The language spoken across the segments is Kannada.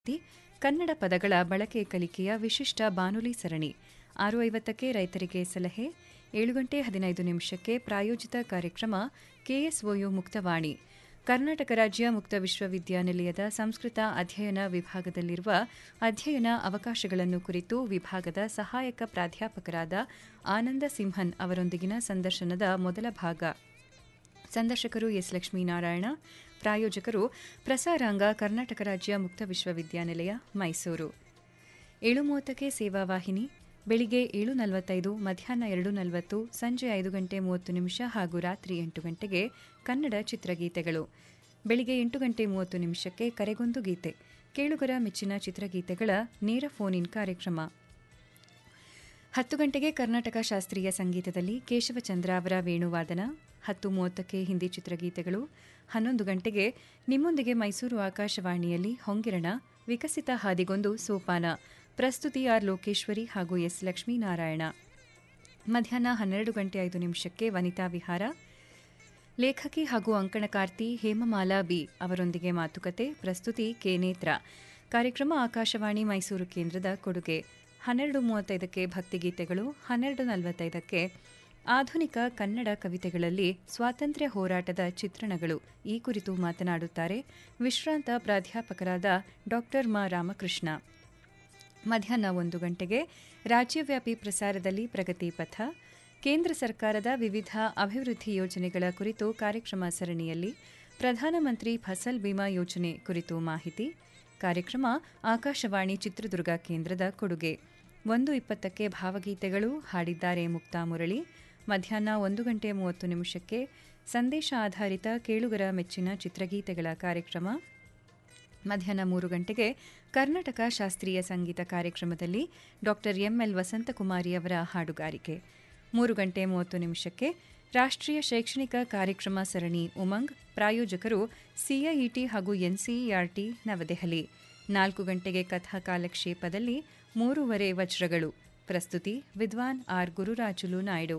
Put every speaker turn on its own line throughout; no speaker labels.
ಕನ್ನಡ ಪದಗಳ ಬಳಕೆ ಕಲಿಕೆಯ ವಿಶಿಷ್ಟ ಬಾನುಲಿ ಸರಣಿ ಆರು ಐವತ್ತಕ್ಕೆ ರೈತರಿಗೆ ಸಲಹೆ ಏಳು ಗಂಟೆ ಹದಿನೈದು ನಿಮಿಷಕ್ಕೆ ಪ್ರಾಯೋಜಿತ ಕಾರ್ಯಕ್ರಮ ಕೆಎಸ್ಒಯು ಮುಕ್ತವಾಣಿ ಕರ್ನಾಟಕ ರಾಜ್ಯ ಮುಕ್ತ ವಿಶ್ವವಿದ್ಯಾನಿಲಯದ ಸಂಸ್ಕೃತ ಅಧ್ಯಯನ ವಿಭಾಗದಲ್ಲಿರುವ ಅಧ್ಯಯನ ಅವಕಾಶಗಳನ್ನು ಕುರಿತು ವಿಭಾಗದ ಸಹಾಯಕ ಪ್ರಾಧ್ಯಾಪಕರಾದ ಆನಂದ ಸಿಂಹನ್ ಅವರೊಂದಿಗಿನ ಸಂದರ್ಶನದ ಮೊದಲ ಭಾಗ ಸಂದರ್ಶಕರು ಎಸ್ ಲಕ್ಷ್ಮೀನಾರಾಯಣ ಪ್ರಾಯೋಜಕರು ಪ್ರಸಾರಾಂಗ ಕರ್ನಾಟಕ ರಾಜ್ಯ ಮುಕ್ತ ವಿಶ್ವವಿದ್ಯಾನಿಲಯ ಮೈಸೂರು ಏಳು ಮೂವತ್ತಕ್ಕೆ ಸೇವಾ ವಾಹಿನಿ ಬೆಳಿಗ್ಗೆ ಏಳು ನಲವತ್ತೈದು ಮಧ್ಯಾಹ್ನ ಎರಡು ನಲವತ್ತು ಸಂಜೆ ಐದು ಗಂಟೆ ಮೂವತ್ತು ನಿಮಿಷ ಹಾಗೂ ರಾತ್ರಿ ಎಂಟು ಗಂಟೆಗೆ ಕನ್ನಡ ಚಿತ್ರಗೀತೆಗಳು ಬೆಳಿಗ್ಗೆ ಎಂಟು ಗಂಟೆ ಮೂವತ್ತು ನಿಮಿಷಕ್ಕೆ ಕರೆಗೊಂದು ಗೀತೆ ಕೇಳುಗರ ಮೆಚ್ಚಿನ ಚಿತ್ರಗೀತೆಗಳ ನೇರ ಫೋನ್ ಇನ್ ಕಾರ್ಯಕ್ರಮ ಹತ್ತು ಗಂಟೆಗೆ ಕರ್ನಾಟಕ ಶಾಸ್ತ್ರೀಯ ಸಂಗೀತದಲ್ಲಿ ಕೇಶವಚಂದ್ರ ಅವರ ವೇಣುವಾದನ ಹತ್ತು ಮೂವತ್ತಕ್ಕೆ ಹಿಂದಿ ಚಿತ್ರಗೀತೆಗಳು ಹನ್ನೊಂದು ಗಂಟೆಗೆ ನಿಮ್ಮೊಂದಿಗೆ ಮೈಸೂರು ಆಕಾಶವಾಣಿಯಲ್ಲಿ ಹೊಂಗಿರಣ ವಿಕಸಿತ ಹಾದಿಗೊಂದು ಸೋಪಾನ ಪ್ರಸ್ತುತಿ ಆರ್ ಲೋಕೇಶ್ವರಿ ಹಾಗೂ ಎಸ್ ಲಕ್ಷ್ಮೀನಾರಾಯಣ ಮಧ್ಯಾಹ್ನ ಹನ್ನೆರಡು ಗಂಟೆ ಐದು ನಿಮಿಷಕ್ಕೆ ವನಿತಾ ವಿಹಾರ ಲೇಖಕಿ ಹಾಗೂ ಅಂಕಣಕಾರ್ತಿ ಹೇಮಮಾಲಾ ಬಿ ಅವರೊಂದಿಗೆ ಮಾತುಕತೆ ಪ್ರಸ್ತುತಿ ಕೆ ನೇತ್ರ ಕಾರ್ಯಕ್ರಮ ಆಕಾಶವಾಣಿ ಮೈಸೂರು ಕೇಂದ್ರದ ಕೊಡುಗೆ ಹನ್ನೆರಡು ಮೂವತ್ತೈದಕ್ಕೆ ಭಕ್ತಿಗೀತೆಗಳು ಹನ್ನೆರಡು ನಲವತ್ತೈದಕ್ಕೆ ಆಧುನಿಕ ಕನ್ನಡ ಕವಿತೆಗಳಲ್ಲಿ ಸ್ವಾತಂತ್ರ್ಯ ಹೋರಾಟದ ಚಿತ್ರಣಗಳು ಈ ಕುರಿತು ಮಾತನಾಡುತ್ತಾರೆ ವಿಶ್ರಾಂತ ಪ್ರಾಧ್ಯಾಪಕರಾದ ಡಾಕ್ಟರ್ ಮ ರಾಮಕೃಷ್ಣ ಮಧ್ಯಾಹ್ನ ಒಂದು ಗಂಟೆಗೆ ರಾಜ್ಯವ್ಯಾಪಿ ಪ್ರಸಾರದಲ್ಲಿ ಪ್ರಗತಿ ಪಥ ಕೇಂದ್ರ ಸರ್ಕಾರದ ವಿವಿಧ ಅಭಿವೃದ್ಧಿ ಯೋಜನೆಗಳ ಕುರಿತು ಕಾರ್ಯಕ್ರಮ ಸರಣಿಯಲ್ಲಿ ಪ್ರಧಾನಮಂತ್ರಿ ಫಸಲ್ ಬಿಮಾ ಯೋಜನೆ ಕುರಿತು ಮಾಹಿತಿ ಕಾರ್ಯಕ್ರಮ ಆಕಾಶವಾಣಿ ಚಿತ್ರದುರ್ಗ ಕೇಂದ್ರದ ಕೊಡುಗೆ ಒಂದು ಇಪ್ಪತ್ತಕ್ಕೆ ಭಾವಗೀತೆಗಳು ಹಾಡಿದ್ದಾರೆ ಮುಕ್ತಾ ಮುರಳಿ ಮಧ್ಯಾಹ್ನ ಒಂದು ಗಂಟೆ ಮೂವತ್ತು ನಿಮಿಷಕ್ಕೆ ಸಂದೇಶ ಆಧಾರಿತ ಕೇಳುಗರ ಮೆಚ್ಚಿನ ಚಿತ್ರಗೀತೆಗಳ ಕಾರ್ಯಕ್ರಮ ಮಧ್ಯಾಹ್ನ ಮೂರು ಗಂಟೆಗೆ ಕರ್ನಾಟಕ ಶಾಸ್ತ್ರೀಯ ಸಂಗೀತ ಕಾರ್ಯಕ್ರಮದಲ್ಲಿ ಡಾಕ್ಟರ್ ಎಂಎಲ್ ವಸಂತಕುಮಾರಿ ಅವರ ಹಾಡುಗಾರಿಕೆ ಮೂರು ಗಂಟೆ ಮೂವತ್ತು ನಿಮಿಷಕ್ಕೆ ರಾಷ್ಟ್ರೀಯ ಶೈಕ್ಷಣಿಕ ಕಾರ್ಯಕ್ರಮ ಸರಣಿ ಉಮಂಗ್ ಪ್ರಾಯೋಜಕರು ಸಿಐಇಟಿ ಹಾಗೂ ಎನ್ಸಿಇಆರ್ಟಿ ನವದೆಹಲಿ ನಾಲ್ಕು ಗಂಟೆಗೆ ಕಥಾ ಕಾಲಕ್ಷೇಪದಲ್ಲಿ ಮೂರುವರೆ ವಜ್ರಗಳು ಪ್ರಸ್ತುತಿ ವಿದ್ವಾನ್ ಆರ್ ಗುರುರಾಜುಲು ನಾಯ್ಡು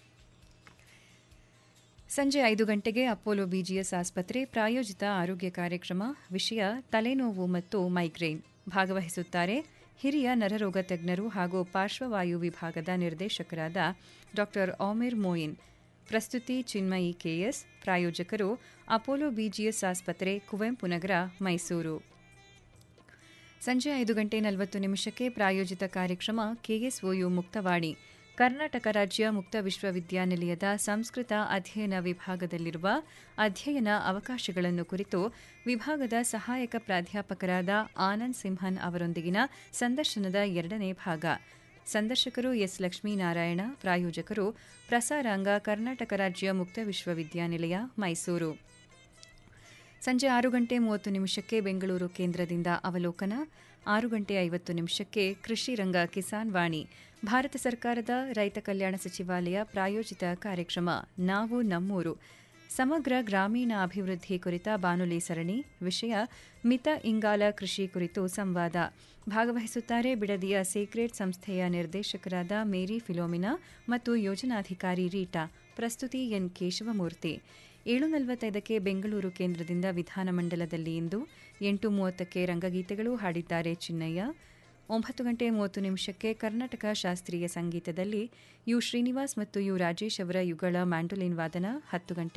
ಸಂಜೆ ಐದು ಗಂಟೆಗೆ ಅಪೋಲೋ ಬಿಜಿಎಸ್ ಆಸ್ಪತ್ರೆ ಪ್ರಾಯೋಜಿತ ಆರೋಗ್ಯ ಕಾರ್ಯಕ್ರಮ ವಿಷಯ ತಲೆನೋವು ಮತ್ತು ಮೈಗ್ರೇನ್ ಭಾಗವಹಿಸುತ್ತಾರೆ ಹಿರಿಯ ನರರೋಗ ತಜ್ಞರು ಹಾಗೂ ಪಾರ್ಶ್ವವಾಯು ವಿಭಾಗದ ನಿರ್ದೇಶಕರಾದ ಡಾಕ್ಟರ್ ಆಮಿರ್ ಮೋಯಿನ್ ಪ್ರಸ್ತುತಿ ಚಿನ್ಮಯಿ ಕೆಎಸ್ ಪ್ರಾಯೋಜಕರು ಅಪೋಲೋ ಬಿಜಿಎಸ್ ಆಸ್ಪತ್ರೆ ಕುವೆಂಪು ನಗರ ಮೈಸೂರು ಸಂಜೆ ಐದು ಗಂಟೆ ನಲವತ್ತು ನಿಮಿಷಕ್ಕೆ ಪ್ರಾಯೋಜಿತ ಕಾರ್ಯಕ್ರಮ ಕೆಎಸ್ಒಯು ಮುಕ್ತವಾಣಿ ಕರ್ನಾಟಕ ರಾಜ್ಯ ಮುಕ್ತ ವಿಶ್ವವಿದ್ಯಾನಿಲಯದ ಸಂಸ್ಕೃತ ಅಧ್ಯಯನ ವಿಭಾಗದಲ್ಲಿರುವ ಅಧ್ಯಯನ ಅವಕಾಶಗಳನ್ನು ಕುರಿತು ವಿಭಾಗದ ಸಹಾಯಕ ಪ್ರಾಧ್ಯಾಪಕರಾದ ಆನಂದ್ ಸಿಂಹನ್ ಅವರೊಂದಿಗಿನ ಸಂದರ್ಶನದ ಎರಡನೇ ಭಾಗ ಸಂದರ್ಶಕರು ಎಸ್ ಲಕ್ಷ್ಮೀನಾರಾಯಣ ಪ್ರಾಯೋಜಕರು ಪ್ರಸಾರಾಂಗ ಕರ್ನಾಟಕ ರಾಜ್ಯ ಮುಕ್ತ ವಿಶ್ವವಿದ್ಯಾನಿಲಯ ಮೈಸೂರು ಸಂಜೆ ಆರು ಗಂಟೆ ಮೂವತ್ತು ನಿಮಿಷಕ್ಕೆ ಬೆಂಗಳೂರು ಕೇಂದ್ರದಿಂದ ಅವಲೋಕನ ಆರು ಗಂಟೆ ಐವತ್ತು ನಿಮಿಷಕ್ಕೆ ಕೃಷಿ ರಂಗ ಕಿಸಾನ್ ವಾಣಿ ಭಾರತ ಸರ್ಕಾರದ ರೈತ ಕಲ್ಯಾಣ ಸಚಿವಾಲಯ ಪ್ರಾಯೋಜಿತ ಕಾರ್ಯಕ್ರಮ ನಾವು ನಮ್ಮೂರು ಸಮಗ್ರ ಗ್ರಾಮೀಣ ಅಭಿವೃದ್ಧಿ ಕುರಿತ ಬಾನುಲಿ ಸರಣಿ ವಿಷಯ ಮಿತ ಇಂಗಾಲ ಕೃಷಿ ಕುರಿತು ಸಂವಾದ ಭಾಗವಹಿಸುತ್ತಾರೆ ಬಿಡದಿಯ ಸೀಕ್ರೆಟ್ ಸಂಸ್ಥೆಯ ನಿರ್ದೇಶಕರಾದ ಮೇರಿ ಫಿಲೋಮಿನಾ ಮತ್ತು ಯೋಜನಾಧಿಕಾರಿ ರೀಟಾ ಪ್ರಸ್ತುತಿ ಎನ್ ಕೇಶವಮೂರ್ತಿ ಏಳು ನಲವತ್ತೈದಕ್ಕೆ ಬೆಂಗಳೂರು ಕೇಂದ್ರದಿಂದ ವಿಧಾನಮಂಡಲದಲ್ಲಿ ಇಂದು ಎಂಟು ಮೂವತ್ತಕ್ಕೆ ರಂಗಗೀತೆಗಳು ಹಾಡಿದ್ದಾರೆ ಚಿನ್ನಯ್ಯ ಒಂಬತ್ತು ಗಂಟೆ ಮೂವತ್ತು ನಿಮಿಷಕ್ಕೆ ಕರ್ನಾಟಕ ಶಾಸ್ತ್ರೀಯ ಸಂಗೀತದಲ್ಲಿ ಯು ಶ್ರೀನಿವಾಸ್ ಮತ್ತು ಯು ರಾಜೇಶ್ ಅವರ ಯುಗಳ ಮ್ಯಾಂಡೋಲಿನ್ ವಾದನ ಹತ್ತು ಗಂಟೆ